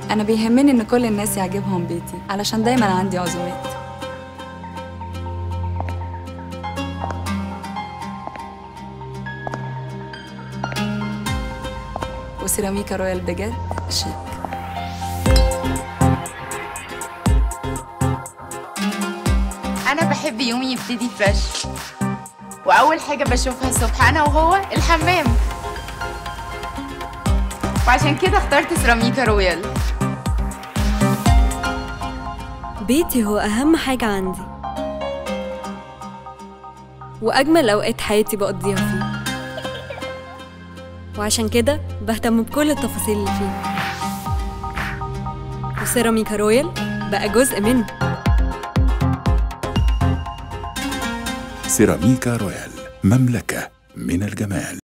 أنا بيهمني إن كل الناس يعجبهم بيتي علشان دايما عندي عزومات وسيراميكا رويال بجد شيك انا بحب يومي يبتدي فريش واول حاجه بشوفها الصبح انا وهو الحمام وعشان كده اخترت سيراميكا رويال بيتي هو أهم حاجة عندي وأجمل أوقات حياتي بقضيها فيه وعشان كده بهتم بكل التفاصيل اللي فيه وسيراميكا رويال بقى جزء منه سيراميكا رويال مملكة من الجمال